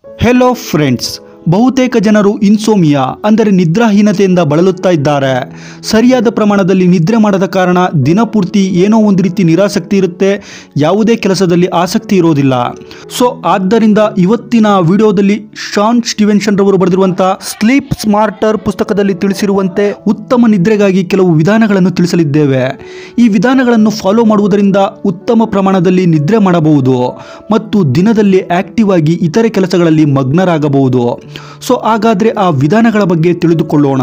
hello friends ಬಹುತೇಕ ಜನರು ಇನ್ಸೋಮಿಯಾ ಅಂದರೆ ನಿದ್ರಾಹೀನತೆಯಿಂದ ಬಳಲುತ್ತಾ ಇದ್ದಾರೆ ಸರಿಯಾದ ಪ್ರಮಾಣದಲ್ಲಿ ನಿದ್ರೆ ಮಾಡದ ಕಾರಣ ದಿನಪೂರ್ತಿ ಏನೋ ಒಂದು ರೀತಿ ನಿರಾಸಕ್ತಿ ಇರುತ್ತೆ ಯಾವುದೇ ಕೆಲಸದಲ್ಲಿ ಆಸಕ್ತಿ ಇರೋದಿಲ್ಲ ಸೊ ಆದ್ದರಿಂದ ಇವತ್ತಿನ ವಿಡಿಯೋದಲ್ಲಿ ಶಾನ್ ಸ್ಟಿವೆನ್ಸನ್ ರವರು ಬರೆದಿರುವಂಥ ಸ್ಲೀಪ್ ಸ್ಮಾರ್ಟರ್ ಪುಸ್ತಕದಲ್ಲಿ ತಿಳಿಸಿರುವಂತೆ ಉತ್ತಮ ನಿದ್ರೆಗಾಗಿ ಕೆಲವು ವಿಧಾನಗಳನ್ನು ತಿಳಿಸಲಿದ್ದೇವೆ ಈ ವಿಧಾನಗಳನ್ನು ಫಾಲೋ ಮಾಡುವುದರಿಂದ ಉತ್ತಮ ಪ್ರಮಾಣದಲ್ಲಿ ನಿದ್ರೆ ಮಾಡಬಹುದು ಮತ್ತು ದಿನದಲ್ಲಿ ಆಕ್ಟಿವ್ ಆಗಿ ಇತರೆ ಕೆಲಸಗಳಲ್ಲಿ ಮಗ್ನರಾಗಬಹುದು ಸೊ ಹಾಗಾದ್ರೆ ಆ ವಿಧಾನಗಳ ಬಗ್ಗೆ ತಿಳಿದುಕೊಳ್ಳೋಣ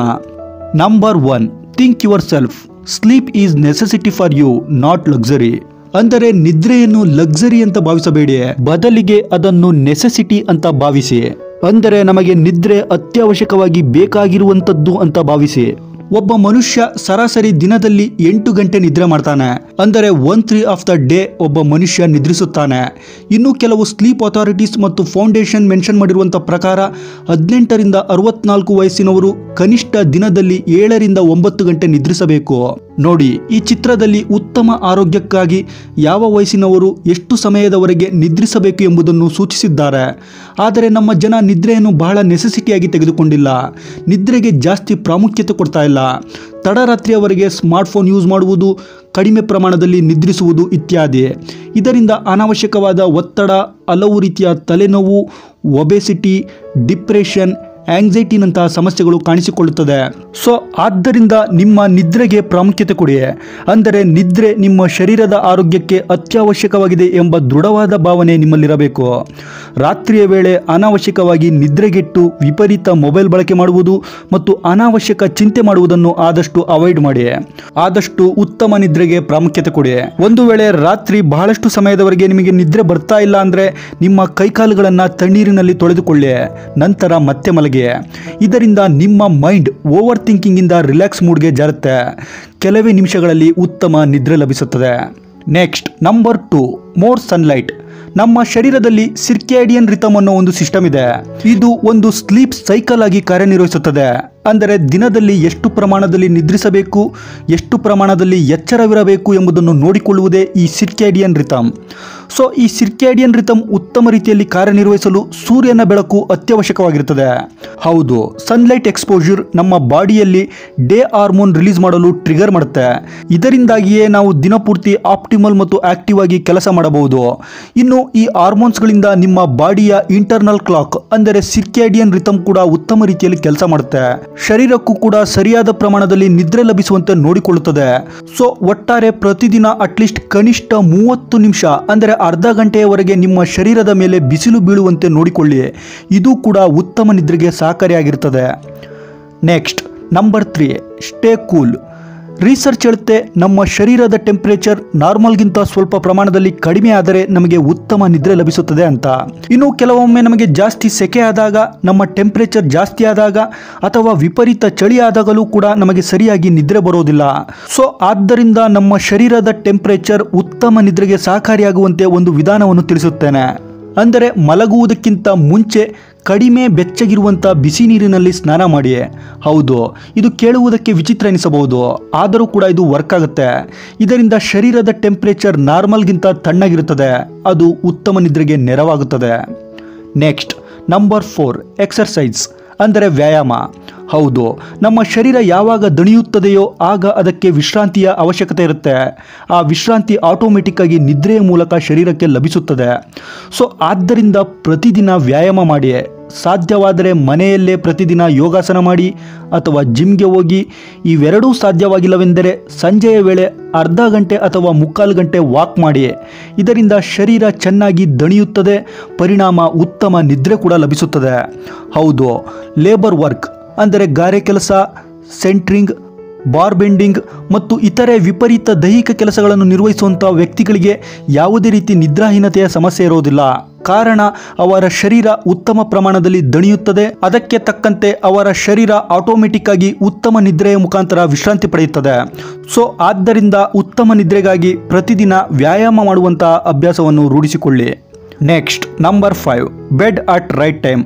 number one think yourself sleep is necessity for you not luxury ಅಂದರೆ ನಿದ್ರೆಯನ್ನು ಲಕ್ಸರಿ ಅಂತ ಭಾವಿಸಬೇಡಿ ಬದಲಿಗೆ ಅದನ್ನು ನೆಸೆಸಿಟಿ ಅಂತ ಭಾವಿಸಿ ಅಂದರೆ ನಮಗೆ ನಿದ್ರೆ ಅತ್ಯವಶ್ಯಕವಾಗಿ ಬೇಕಾಗಿರುವಂಥದ್ದು ಅಂತ ಭಾವಿಸಿ ಒಬ್ಬ ಮನುಷ್ಯ ಸರಾಸರಿ ದಿನದಲ್ಲಿ ಎಂಟು ಗಂಟೆ ನಿದ್ರೆ ಮಾಡ್ತಾನೆ ಅಂದರೆ one three of the day ಒಬ್ಬ ಮನುಷ್ಯ ನಿದ್ರಿಸುತ್ತಾನೆ ಇನ್ನು ಕೆಲವು ಸ್ಲೀಪ್ ಅಥಾರಿಟೀಸ್ ಮತ್ತು ಫೌಂಡೇಶನ್ ಮೆನ್ಷನ್ ಮಾಡಿರುವಂಥ ಪ್ರಕಾರ ಹದಿನೆಂಟರಿಂದ ಅರವತ್ನಾಲ್ಕು ವಯಸ್ಸಿನವರು ಕನಿಷ್ಠ ದಿನದಲ್ಲಿ ಏಳರಿಂದ ಒಂಬತ್ತು ಗಂಟೆ ನಿದ್ರಿಸಬೇಕು ನೋಡಿ ಈ ಚಿತ್ರದಲ್ಲಿ ಉತ್ತಮ ಆರೋಗ್ಯಕ್ಕಾಗಿ ಯಾವ ವಯಸ್ಸಿನವರು ಎಷ್ಟು ಸಮಯದವರೆಗೆ ನಿದ್ರಿಸಬೇಕು ಎಂಬುದನ್ನು ಸೂಚಿಸಿದ್ದಾರೆ ಆದರೆ ನಮ್ಮ ಜನ ನಿದ್ರೆಯನ್ನು ಬಹಳ ನೆಸೆಸಿಟಿಯಾಗಿ ತೆಗೆದುಕೊಂಡಿಲ್ಲ ನಿದ್ರೆಗೆ ಜಾಸ್ತಿ ಪ್ರಾಮುಖ್ಯತೆ ಕೊಡ್ತಾ ಇಲ್ಲ ತಡರಾತ್ರಿಯವರೆಗೆ ಸ್ಮಾರ್ಟ್ಫೋನ್ ಯೂಸ್ ಮಾಡುವುದು ಕಡಿಮೆ ಪ್ರಮಾಣದಲ್ಲಿ ನಿದ್ರಿಸುವುದು ಇತ್ಯಾದಿ ಇದರಿಂದ ಅನಾವಶ್ಯಕವಾದ ಒತ್ತಡ ಹಲವು ರೀತಿಯ ತಲೆನೋವು ಒಬೆಸಿಟಿ ಡಿಪ್ರೆಷನ್ ಆಂಗ್ಸೈಟಿನಂತಹ ಸಮಸ್ಯೆಗಳು ಕಾಣಿಸಿಕೊಳ್ಳುತ್ತದೆ ಸೊ ಆದ್ದರಿಂದ ನಿಮ್ಮ ನಿದ್ರೆಗೆ ಪ್ರಾಮುಖ್ಯತೆ ಕೊಡಿ ಅಂದರೆ ನಿದ್ರೆ ನಿಮ್ಮ ಶರೀರದ ಆರೋಗ್ಯಕ್ಕೆ ಅತ್ಯವಶ್ಯಕವಾಗಿದೆ ಎಂಬ ದೃಢವಾದ ಭಾವನೆ ನಿಮ್ಮಲ್ಲಿರಬೇಕು ರಾತ್ರಿಯ ವೇಳೆ ಅನಾವಶ್ಯಕವಾಗಿ ನಿದ್ರೆಗೆಟ್ಟು ವಿಪರೀತ ಮೊಬೈಲ್ ಬಳಕೆ ಮಾಡುವುದು ಮತ್ತು ಅನಾವಶ್ಯಕ ಚಿಂತೆ ಮಾಡುವುದನ್ನು ಆದಷ್ಟು ಅವಾಯ್ಡ್ ಮಾಡಿ ಆದಷ್ಟು ಉತ್ತಮ ನಿದ್ರೆಗೆ ಪ್ರಾಮುಖ್ಯತೆ ಕೊಡಿ ಒಂದು ವೇಳೆ ರಾತ್ರಿ ಬಹಳಷ್ಟು ಸಮಯದವರೆಗೆ ನಿಮಗೆ ನಿದ್ರೆ ಬರ್ತಾ ಇಲ್ಲ ಅಂದರೆ ನಿಮ್ಮ ಕೈಕಾಲುಗಳನ್ನು ತಣ್ಣೀರಿನಲ್ಲಿ ತೊಳೆದುಕೊಳ್ಳಿ ನಂತರ ಮತ್ತೆ ಮಲಗಿ ಇದರಿಂದ ನಿಮ್ಮ ಮೈಂಡ್ ಓವರ್ ಥಿಂಕಿಂಗಿಂದ ರಿಲ್ಯಾಕ್ಸ್ ಮೂಡ್ಗೆ ಜಾರುತ್ತೆ ಕೆಲವೇ ನಿಮಿಷಗಳಲ್ಲಿ ಉತ್ತಮ ನಿದ್ರೆ ಲಭಿಸುತ್ತದೆ next number two more sunlight ನಮ್ಮ ಶರೀರದಲ್ಲಿ ಸಿರ್ಕ್ಯಾಡಿಯನ್ ರಿತಮ್ ಅನ್ನೋ ಒಂದು ಸಿಸ್ಟಮ್ ಇದೆ ಇದು ಒಂದು ಸ್ಲೀಪ್ ಸೈಕಲ್ ಆಗಿ ಕಾರ್ಯನಿರ್ವಹಿಸುತ್ತದೆ ಅಂದರೆ ದಿನದಲ್ಲಿ ಎಷ್ಟು ಪ್ರಮಾಣದಲ್ಲಿ ನಿದ್ರಿಸಬೇಕು ಎಷ್ಟು ಪ್ರಮಾಣದಲ್ಲಿ ಎಚ್ಚರವಿರಬೇಕು ಎಂಬುದನ್ನು ನೋಡಿಕೊಳ್ಳುವುದೇ ಈ ಸಿರ್ಕ್ಯಾಡಿಯನ್ ರಿತಮ್ ಸೊ ಈ ಸಿರ್ಕ್ಯಾಡಿಯನ್ ರಿತಮ್ ಉತ್ತಮ ರೀತಿಯಲ್ಲಿ ಕಾರ್ಯನಿರ್ವಹಿಸಲು ಸೂರ್ಯನ ಬೆಳಕು ಅತ್ಯವಶ್ಯಕವಾಗಿರುತ್ತದೆ ಹೌದು ಸನ್ಲೈಟ್ ಎಕ್ಸ್ಪೋಜರ್ ನಮ್ಮ ಬಾಡಿಯಲ್ಲಿ ಡೇ ಹಾರ್ಮೋನ್ ರಿಲೀಸ್ ಮಾಡಲು ಟ್ರಿಗರ್ ಮಾಡುತ್ತೆ ಇದರಿಂದಾಗಿಯೇ ನಾವು ದಿನಪೂರ್ತಿ ಆಪ್ಟಿಮಲ್ ಮತ್ತು ಆಕ್ಟಿವ್ ಆಗಿ ಕೆಲಸ ಮಾಡಬಹುದು ಇನ್ನು ಈ ಹಾರ್ಮೋನ್ಸ್ಗಳಿಂದ ನಿಮ್ಮ ಬಾಡಿಯ ಇಂಟರ್ನಲ್ ಕ್ಲಾಕ್ ಅಂದರೆ ಸಿರ್ಕ್ಯಾಡಿಯನ್ ರಿತಮ್ ಕೂಡ ಉತ್ತಮ ರೀತಿಯಲ್ಲಿ ಕೆಲಸ ಮಾಡುತ್ತೆ ಶರೀರಕ್ಕೂ ಕೂಡ ಸರಿಯಾದ ಪ್ರಮಾಣದಲ್ಲಿ ನಿದ್ರೆ ಲಭಿಸುವಂತೆ ನೋಡಿಕೊಳ್ಳುತ್ತದೆ ಸೊ ಒಟ್ಟಾರೆ ಪ್ರತಿದಿನ ಅಟ್ಲೀಸ್ಟ್ ಕನಿಷ್ಠ ಮೂವತ್ತು ನಿಮಿಷ ಅಂದರೆ ಅರ್ಧ ಗಂಟೆಯವರೆಗೆ ನಿಮ್ಮ ಶರೀರದ ಮೇಲೆ ಬಿಸಿಲು ಬೀಳುವಂತೆ ನೋಡಿಕೊಳ್ಳಿ ಇದು ಕೂಡ ಉತ್ತಮ ನಿದ್ರೆಗೆ ಸಹಕಾರಿಯಾಗಿರ್ತದೆ next number three stay cool research ಹೇಳುತ್ತೆ ನಮ್ಮ ಶರೀರದ ಟೆಂಪರೇಚರ್ ನಾರ್ಮಲ್ಗಿಂತ ಸ್ವಲ್ಪ ಪ್ರಮಾಣದಲ್ಲಿ ಕಡಿಮೆ ಆದರೆ ನಮಗೆ ಉತ್ತಮ ನಿದ್ರೆ ಲಭಿಸುತ್ತದೆ ಅಂತ ಇನ್ನು ಕೆಲವೊಮ್ಮೆ ನಮಗೆ ಜಾಸ್ತಿ ಸೆಕೆ ಆದಾಗ ನಮ್ಮ ಟೆಂಪರೇಚರ್ ಜಾಸ್ತಿ ಆದಾಗ ಅಥವಾ ವಿಪರೀತ ಚಳಿ ಆದಾಗಲೂ ಕೂಡ ನಮಗೆ ಸರಿಯಾಗಿ ನಿದ್ರೆ ಬರೋದಿಲ್ಲ ಸೊ ಆದ್ದರಿಂದ ನಮ್ಮ ಶರೀರದ ಟೆಂಪರೇಚರ್ ಉತ್ತಮ ನಿದ್ರೆಗೆ ಸಹಕಾರಿಯಾಗುವಂತೆ ಒಂದು ವಿಧಾನವನ್ನು ತಿಳಿಸುತ್ತೇನೆ ಅಂದರೆ ಮಲಗುವುದಕ್ಕಿಂತ ಮುಂಚೆ ಕಡಿಮೆ ಬೆಚ್ಚಗಿರುವಂಥ ಬಿಸಿ ನೀರಿನಲ್ಲಿ ಸ್ನಾನ ಮಾಡಿ ಹೌದು ಇದು ಕೇಳುವುದಕ್ಕೆ ವಿಚಿತ್ರ ಎನಿಸಬಹುದು ಆದರೂ ಕೂಡ ಇದು ವರ್ಕ್ ಆಗುತ್ತೆ ಇದರಿಂದ ಶರೀರದ ಟೆಂಪರೇಚರ್ ನಾರ್ಮಲ್ಗಿಂತ ತಣ್ಣಗಿರುತ್ತದೆ ಅದು ಉತ್ತಮ ನಿದ್ರೆಗೆ ನೆರವಾಗುತ್ತದೆ ನೆಕ್ಸ್ಟ್ ನಂಬರ್ ಫೋರ್ ಎಕ್ಸರ್ಸೈಸ್ ಅಂದರೆ ವ್ಯಾಯಾಮ ಹೌದು ನಮ್ಮ ಶರೀರ ಯಾವಾಗ ದಣಿಯುತ್ತದೆಯೋ ಆಗ ಅದಕ್ಕೆ ವಿಶ್ರಾಂತಿಯ ಅವಶ್ಯಕತೆ ಇರುತ್ತೆ ಆ ವಿಶ್ರಾಂತಿ ಆಟೋಮೆಟಿಕ್ ಆಗಿ ನಿದ್ರೆಯ ಮೂಲಕ ಶರೀರಕ್ಕೆ ಲಭಿಸುತ್ತದೆ ಸೊ ಆದ್ದರಿಂದ ಪ್ರತಿದಿನ ವ್ಯಾಯಾಮ ಮಾಡಿ ಸಾಧ್ಯವಾದರೆ ಮನೆಯಲ್ಲೇ ಪ್ರತಿದಿನ ಯೋಗಾಸನ ಮಾಡಿ ಅಥವಾ ಜಿಮ್ಗೆ ಹೋಗಿ ಇವೆರಡೂ ಸಾಧ್ಯವಾಗಿಲ್ಲವೆಂದರೆ ಸಂಜೆಯ ವೇಳೆ ಅರ್ಧ ಗಂಟೆ ಅಥವಾ ಮುಕ್ಕಾಲು ಗಂಟೆ ವಾಕ್ ಮಾಡಿ ಇದರಿಂದ ಶರೀರ ಚೆನ್ನಾಗಿ ದಣಿಯುತ್ತದೆ ಪರಿಣಾಮ ಉತ್ತಮ ನಿದ್ರೆ ಕೂಡ ಲಭಿಸುತ್ತದೆ ಹೌದು ಲೇಬರ್ ವರ್ಕ್ ಅಂದರೆ ಗಾರೆ ಕೆಲಸ ಸೆಂಟ್ರಿಂಗ್ ಬಾರ್ ಬೆಂಡಿಂಗ್ ಮತ್ತು ಇತರೆ ವಿಪರೀತ ದೈಹಿಕ ಕೆಲಸಗಳನ್ನು ನಿರ್ವಹಿಸುವಂಥ ವ್ಯಕ್ತಿಗಳಿಗೆ ಯಾವುದೇ ರೀತಿ ನಿದ್ರಾಹೀನತೆಯ ಸಮಸ್ಯೆ ಇರೋದಿಲ್ಲ ಕಾರಣ ಅವರ ಶರೀರ ಉತ್ತಮ ಪ್ರಮಾಣದಲ್ಲಿ ದಣಿಯುತ್ತದೆ ಅದಕ್ಕೆ ತಕ್ಕಂತೆ ಅವರ ಶರೀರ ಆಟೋಮೆಟಿಕ್ ಆಗಿ ಉತ್ತಮ ನಿದ್ರೆಯ ಮುಖಾಂತರ ವಿಶ್ರಾಂತಿ ಪಡೆಯುತ್ತದೆ ಸೊ ಆದ್ದರಿಂದ ಉತ್ತಮ ನಿದ್ರೆಗಾಗಿ ಪ್ರತಿದಿನ ವ್ಯಾಯಾಮ ಮಾಡುವಂತಹ ಅಭ್ಯಾಸವನ್ನು ರೂಢಿಸಿಕೊಳ್ಳಿ next number five bed at right time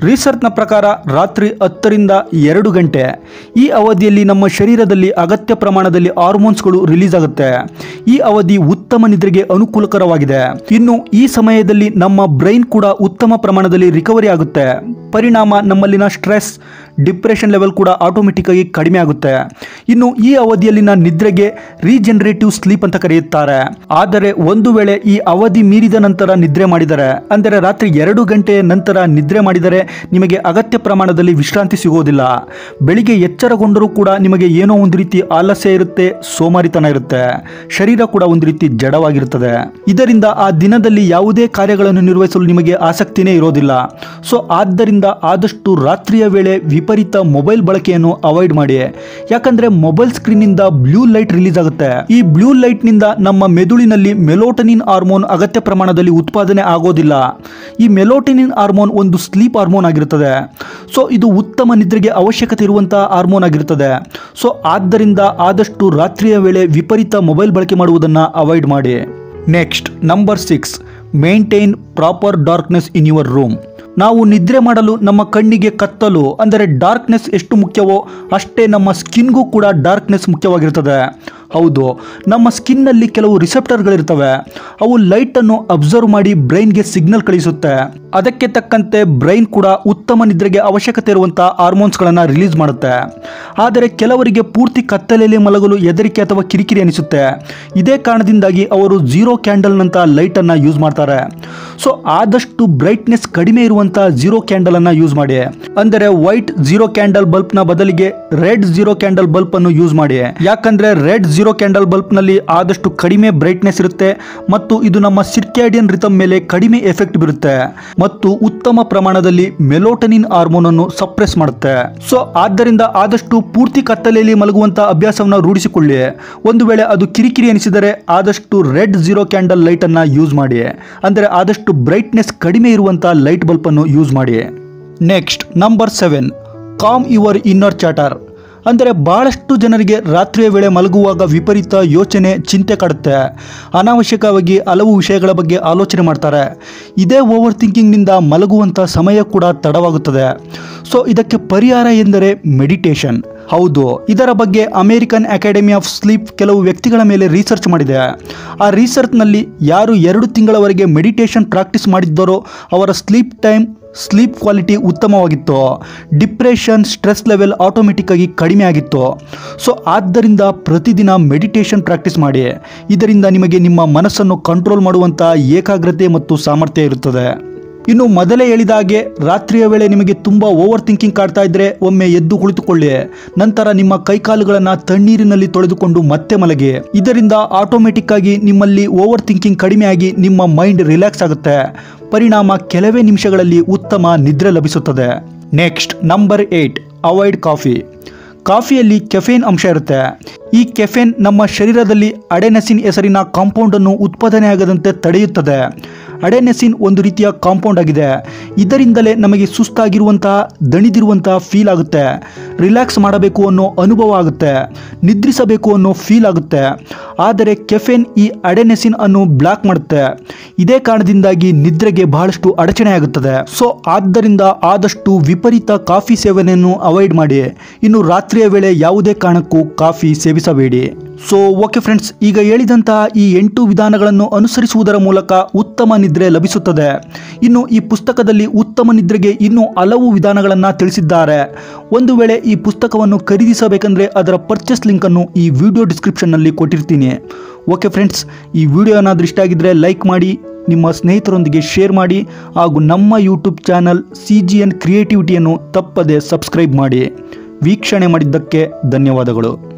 ರಿಸರ್ಚ್ನ ಪ್ರಕಾರ ರಾತ್ರಿ ಹತ್ತರಿಂದ ಎರಡು ಗಂಟೆ ಈ ಅವಧಿಯಲ್ಲಿ ನಮ್ಮ ಶರೀರದಲ್ಲಿ ಅಗತ್ಯ ಪ್ರಮಾಣದಲ್ಲಿ ಹಾರ್ಮೋನ್ಸ್ಗಳು ರಿಲೀಸ್ ಆಗುತ್ತೆ ಈ ಅವಧಿ ಉತ್ತಮ ನಿದ್ರೆಗೆ ಅನುಕೂಲಕರವಾಗಿದೆ ಇನ್ನು ಈ ಸಮಯದಲ್ಲಿ ನಮ್ಮ ಬ್ರೈನ್ ಕೂಡ ಉತ್ತಮ ಪ್ರಮಾಣದಲ್ಲಿ ರಿಕವರಿ ಆಗುತ್ತೆ ಪರಿಣಾಮ ನಮ್ಮಲ್ಲಿನ ಸ್ಟ್ರೆಸ್ ಡಿಪ್ರೆಷನ್ ಲೆವೆಲ್ ಕೂಡ ಆಟೋಮೆಟಿಕ್ ಆಗಿ ಕಡಿಮೆ ಆಗುತ್ತೆ ಇನ್ನು ಈ ಅವಧಿಯಲ್ಲಿನ ನಿದ್ರೆಗೆ ರೀಜನರೇಟಿವ್ ಸ್ಲೀಪ್ ಅಂತ ಕರೆಯುತ್ತಾರೆ ಆದರೆ ಒಂದು ವೇಳೆ ಈ ಅವಧಿ ಮೀರಿದ ನಂತರ ನಿದ್ರೆ ಮಾಡಿದರೆ ಅಂದರೆ ರಾತ್ರಿ ಎರಡು ಗಂಟೆಯ ನಂತರ ನಿದ್ರೆ ಮಾಡಿದರೆ ನಿಮಗೆ ಅಗತ್ಯ ಪ್ರಮಾಣದಲ್ಲಿ ವಿಶ್ರಾಂತಿ ಸಿಗೋದಿಲ್ಲ ಬೆಳಿಗ್ಗೆ ಎಚ್ಚರಗೊಂಡರೂ ಕೂಡ ನಿಮಗೆ ಏನೋ ಒಂದು ರೀತಿ ಆಲಸ್ಯ ಇರುತ್ತೆ ಸೋಮಾರಿತನ ಇರುತ್ತೆ ಶರೀರ ಕೂಡ ಒಂದು ರೀತಿ ಜಡವಾಗಿರುತ್ತದೆ ಇದರಿಂದ ಆ ದಿನದಲ್ಲಿ ಯಾವುದೇ ಕಾರ್ಯಗಳನ್ನು ನಿರ್ವಹಿಸಲು ನಿಮಗೆ ಆಸಕ್ತಿನೇ ಇರೋದಿಲ್ಲ ಸೊ ಆದ್ದರಿಂದ ಆದಷ್ಟು ರಾತ್ರಿಯ ವೇಳೆ ವಿಪರೀತ ಮೊಬೈಲ್ ಬಳಕೆಯನ್ನು ಅವಾಯ್ಡ್ ಮಾಡಿ ಯಾಕಂದ್ರೆ ಮೊಬೈಲ್ ಸ್ಕ್ರೀನ್ ಇಂದ ಬ್ಲೂ ಲೈಟ್ ರಿಲೀಸ್ ಆಗುತ್ತೆ ಈ ಬ್ಲೂ ಲೈಟ್ ನಿಂದ ನಮ್ಮ ಮೆದುಳಿನಲ್ಲಿ ಮೆಲೋಟನಿನ್ ಹಾರ್ಮೋನ್ ಅಗತ್ಯ ಪ್ರಮಾಣದಲ್ಲಿ ಉತ್ಪಾದನೆ ಆಗೋದಿಲ್ಲ ಈ ಮೆಲೋಟನಿನ್ ಹಾರ್ಮೋನ್ ಒಂದು ಸ್ಲೀಪ್ ಹಾರ್ಮೋನ್ ಆಗಿರುತ್ತದೆ ಸೊ ಇದು ಉತ್ತಮ ನಿದ್ರೆಗೆ ಅವಶ್ಯಕತೆ ಇರುವಂತಹ ಹಾರ್ಮೋನ್ ಆಗಿರುತ್ತದೆ ಸೊ ಆದ್ದರಿಂದ ಆದಷ್ಟು ರಾತ್ರಿಯ ವೇಳೆ ವಿಪರೀತ ಮೊಬೈಲ್ ಬಳಕೆ ಮಾಡುವುದನ್ನು ಅವಾಯ್ಡ್ ಮಾಡಿ next number six maintain proper darkness in your room ನಾವು ನಿದ್ರೆ ಮಾಡಲು ನಮ್ಮ ಕಣ್ಣಿಗೆ ಕತ್ತಲು ಅಂದರೆ ಡಾರ್ಕ್ನೆಸ್ ಎಷ್ಟು ಮುಖ್ಯವೋ ಅಷ್ಟೇ ನಮ್ಮ ಸ್ಕಿನ್ಗೂ ಕೂಡ ಡಾರ್ಕ್ನೆಸ್ ಮುಖ್ಯವಾಗಿರ್ತದೆ ಹೌದು ನಮ್ಮ ಸ್ಕಿನ್ನಲ್ಲಿ ಕೆಲವು ರಿಸೆಪ್ಟರ್ಗಳಿರ್ತವೆ ಅವು ಲೈಟನ್ನು ಅಬ್ಸರ್ವ್ ಮಾಡಿ ಬ್ರೈನ್ಗೆ ಸಿಗ್ನಲ್ ಕಳಿಸುತ್ತೆ ಅದಕ್ಕೆ ತಕ್ಕಂತೆ ಬ್ರೈನ್ ಕೂಡ ಉತ್ತಮ ನಿದ್ರೆಗೆ ಅವಶ್ಯಕತೆ ಇರುವಂಥ ಹಾರ್ಮೋನ್ಸ್ಗಳನ್ನು ರಿಲೀಸ್ ಮಾಡುತ್ತೆ ಆದರೆ ಕೆಲವರಿಗೆ ಪೂರ್ತಿ ಕತ್ತಲೆಯಲ್ಲಿ ಮಲಗಲು ಹೆದರಿಕೆ ಅಥವಾ ಕಿರಿಕಿರಿ ಅನಿಸುತ್ತೆ ಇದೇ ಕಾರಣದಿಂದಾಗಿ ಅವರು ಝೀರೋ ಕ್ಯಾಂಡಲ್ನಂಥ ಲೈಟನ್ನು ಯೂಸ್ ಮಾಡ್ತಾರೆ ಸೊ ಆದಷ್ಟು ಬ್ರೈಟ್ನೆಸ್ ಕಡಿಮೆ ಇರುವಂಥ ಝೀರೋ ಕ್ಯಾಂಡಲನ್ನು ಯೂಸ್ ಮಾಡಿ ಅಂದರೆ ವೈಟ್ ಝೀರೋ ಕ್ಯಾಂಡಲ್ ಬಲ್ಬ್ನ ಬದಲಿಗೆ ರೆಡ್ ಝೀರೋ ಕ್ಯಾಂಡಲ್ ಬಲ್ಬ್ ಅನ್ನು ಯೂಸ್ ಮಾಡಿ ಯಾಕಂದ್ರೆ ರೆಡ್ ಝೀರೋ ಕ್ಯಾಂಡಲ್ ಬಲ್ಬ್ನಲ್ಲಿ ಆದಷ್ಟು ಕಡಿಮೆ ಬ್ರೈಟ್ನೆಸ್ ಇರುತ್ತೆ ಮತ್ತು ಇದು ನಮ್ಮ ಸಿರ್ಕ್ಯಾಡಿಯನ್ ರಿತಮ್ ಮೇಲೆ ಕಡಿಮೆ ಎಫೆಕ್ಟ್ ಬೀರುತ್ತೆ ಮತ್ತು ಉತ್ತಮ ಪ್ರಮಾಣದಲ್ಲಿ ಮೆಲೋಟನಿನ್ ಹಾರ್ಮೋನ್ ಅನ್ನು ಸಪ್ರೆಸ್ ಮಾಡುತ್ತೆ ಸೊ ಆದ್ದರಿಂದ ಆದಷ್ಟು ಪೂರ್ತಿ ಕತ್ತಲೆಯಲ್ಲಿ ಮಲಗುವಂತ ಅಭ್ಯಾಸವನ್ನು ರೂಢಿಸಿಕೊಳ್ಳಿ ಒಂದು ವೇಳೆ ಅದು ಕಿರಿಕಿರಿ ಅನಿಸಿದರೆ ಆದಷ್ಟು ರೆಡ್ ಝೀರೋ ಕ್ಯಾಂಡಲ್ ಲೈಟ್ ಅನ್ನ ಯೂಸ್ ಮಾಡಿ ಅಂದರೆ ಆದಷ್ಟು ಬ್ರೈಟ್ನೆಸ್ ಕಡಿಮೆ ಇರುವಂತ ಲೈಟ್ ಬಲ್ಬ್ ಅನ್ನು ಯೂಸ್ ಮಾಡಿ next number seven calm your inner chatter ಅಂದರೆ ಬಹಳಷ್ಟು ಜನರಿಗೆ ರಾತ್ರಿಯ ವೇಳೆ ಮಲಗುವಾಗ ವಿಪರೀತ ಯೋಚನೆ ಚಿಂತೆ ಕಾಡುತ್ತೆ ಅನಾವಶ್ಯಕವಾಗಿ ಹಲವು ವಿಷಯಗಳ ಬಗ್ಗೆ ಆಲೋಚನೆ ಮಾಡ್ತಾರೆ ಇದೇ ಓವರ್ ಥಿಂಕಿಂಗ್ನಿಂದ ಮಲಗುವಂಥ ಸಮಯ ಕೂಡ ತಡವಾಗುತ್ತದೆ ಸೊ ಇದಕ್ಕೆ ಪರಿಹಾರ ಎಂದರೆ ಮೆಡಿಟೇಷನ್ ಹೌದು ಇದರ ಬಗ್ಗೆ ಅಮೇರಿಕನ್ ಅಕಾಡೆಮಿ ಆಫ್ ಸ್ಲೀಪ್ ಕೆಲವು ವ್ಯಕ್ತಿಗಳ ಮೇಲೆ ರಿಸರ್ಚ್ ಮಾಡಿದೆ ಆ ರಿಸರ್ಚ್ನಲ್ಲಿ ಯಾರು ಎರಡು ತಿಂಗಳವರೆಗೆ ಮೆಡಿಟೇಷನ್ ಪ್ರಾಕ್ಟೀಸ್ ಮಾಡಿದ್ದರೋ ಅವರ ಸ್ಲೀಪ್ ಟೈಮ್ ಸ್ಲೀಪ್ ಕ್ವಾಲಿಟಿ ಉತ್ತಮವಾಗಿತ್ತು ಡಿಪ್ರೆಷನ್ ಸ್ಟ್ರೆಸ್ ಲೆವೆಲ್ ಆಟೋಮೆಟಿಕ್ ಆಗಿ ಕಡಿಮೆ ಆಗಿತ್ತು ಸೊ ಆದ್ದರಿಂದ ಪ್ರತಿದಿನ ಮೆಡಿಟೇಷನ್ ಪ್ರಾಕ್ಟೀಸ್ ಮಾಡಿ ಇದರಿಂದ ನಿಮಗೆ ನಿಮ್ಮ ಮನಸ್ಸನ್ನು ಕಂಟ್ರೋಲ್ ಮಾಡುವಂಥ ಏಕಾಗ್ರತೆ ಮತ್ತು ಸಾಮರ್ಥ್ಯ ಇರುತ್ತದೆ ಇನ್ನು ಮೊದಲೇ ಹೇಳಿದ ಹಾಗೆ ರಾತ್ರಿಯ ವೇಳೆ ನಿಮಗೆ ತುಂಬ ಓವರ್ ಥಿಂಕಿಂಗ್ ಕಾಡ್ತಾ ಇದ್ರೆ ಒಮ್ಮೆ ಎದ್ದು ಕುಳಿತುಕೊಳ್ಳಿ ನಂತರ ನಿಮ್ಮ ಕೈಕಾಲುಗಳನ್ನು ತಣ್ಣೀರಿನಲ್ಲಿ ತೊಳೆದುಕೊಂಡು ಮತ್ತೆ ಮಲಗಿ ಇದರಿಂದ ಆಟೋಮೆಟಿಕ್ ಆಗಿ ನಿಮ್ಮಲ್ಲಿ ಓವರ್ ಥಿಂಕಿಂಗ್ ಕಡಿಮೆಯಾಗಿ ನಿಮ್ಮ ಮೈಂಡ್ ರಿಲ್ಯಾಕ್ಸ್ ಆಗುತ್ತೆ ಪರಿಣಾಮ ಕೆಲವೇ ನಿಮಿಷಗಳಲ್ಲಿ ಉತ್ತಮ ನಿದ್ರೆ ಲಭಿಸುತ್ತದೆ next number eight avoid coffee ಕಾಫಿಯಲ್ಲಿ ಕೆಫೇನ್ ಅಂಶ ಇರುತ್ತೆ ಈ ಕೆಫೇನ್ ನಮ್ಮ ಶರೀರದಲ್ಲಿ ಅಡೆನೆಸಿನ್ ಹೆಸರಿನ ಕಾಂಪೌಂಡನ್ನು ಉತ್ಪಾದನೆಯಾಗದಂತೆ ತಡೆಯುತ್ತದೆ ಅಡೆನೆಸಿನ್ ಒಂದು ರೀತಿಯ ಕಾಂಪೌಂಡ್ ಆಗಿದೆ ಇದರಿಂದಲೇ ನಮಗೆ ಸುಸ್ತಾಗಿರುವಂತಹ ದಣಿದಿರುವಂತಹ ಫೀಲ್ ಆಗುತ್ತೆ ರಿಲ್ಯಾಕ್ಸ್ ಮಾಡಬೇಕು ಅನ್ನೋ ಅನುಭವ ಆಗುತ್ತೆ ನಿದ್ರಿಸಬೇಕು ಅನ್ನೋ ಫೀಲ್ ಆಗುತ್ತೆ ಆದರೆ ಕೆಫೆನ್ ಈ ಅಡೆನೆಸಿನ್ ಅನ್ನು ಬ್ಲಾಕ್ ಮಾಡುತ್ತೆ ಇದೇ ಕಾರಣದಿಂದಾಗಿ ನಿದ್ರೆಗೆ ಬಹಳಷ್ಟು ಅಡಚಣೆ ಆಗುತ್ತದೆ ಸೊ ಆದ್ದರಿಂದ ಆದಷ್ಟು ವಿಪರೀತ ಕಾಫಿ ಸೇವನೆಯನ್ನು ಅವಾಯ್ಡ್ ಮಾಡಿ ಇನ್ನು ರಾತ್ರಿಯ ವೇಳೆ ಯಾವುದೇ ಕಾರಣಕ್ಕೂ ಕಾಫಿ ಸೇವಿಸಬೇಡಿ ಸೊ ಓಕೆ ಫ್ರೆಂಡ್ಸ್ ಈಗ ಹೇಳಿದಂತಹ ಈ ಎಂಟು ವಿಧಾನಗಳನ್ನು ಅನುಸರಿಸುವುದರ ಮೂಲಕ ಉತ್ತಮ ನಿದ್ರೆ ಲಭಿಸುತ್ತದೆ ಇನ್ನು ಈ ಪುಸ್ತಕದಲ್ಲಿ ಉತ್ತಮ ನಿದ್ರೆಗೆ ಇನ್ನೂ ಹಲವು ವಿಧಾನಗಳನ್ನು ತಿಳಿಸಿದ್ದಾರೆ ಒಂದು ವೇಳೆ ಈ ಪುಸ್ತಕವನ್ನು ಖರೀದಿಸಬೇಕಂದ್ರೆ ಅದರ ಪರ್ಚೇಸ್ ಲಿಂಕನ್ನು ಈ ವಿಡಿಯೋ ಡಿಸ್ಕ್ರಿಪ್ಷನ್ನಲ್ಲಿ ಕೊಟ್ಟಿರ್ತೀನಿ ಓಕೆ ಫ್ರೆಂಡ್ಸ್ ಈ ವಿಡಿಯೋ ಏನಾದರೂ ಇಷ್ಟ ಆಗಿದ್ದರೆ ಲೈಕ್ ಮಾಡಿ ನಿಮ್ಮ ಸ್ನೇಹಿತರೊಂದಿಗೆ ಶೇರ್ ಮಾಡಿ ಹಾಗೂ ನಮ್ಮ YouTube channel C G N ಕ್ರಿಯೇಟಿವಿಟಿಯನ್ನು ತಪ್ಪದೆ ಸಬ್ಸ್ಕ್ರೈಬ್ ಮಾಡಿ ವೀಕ್ಷಣೆ ಮಾಡಿದ್ದಕ್ಕೆ ಧನ್ಯವಾದಗಳು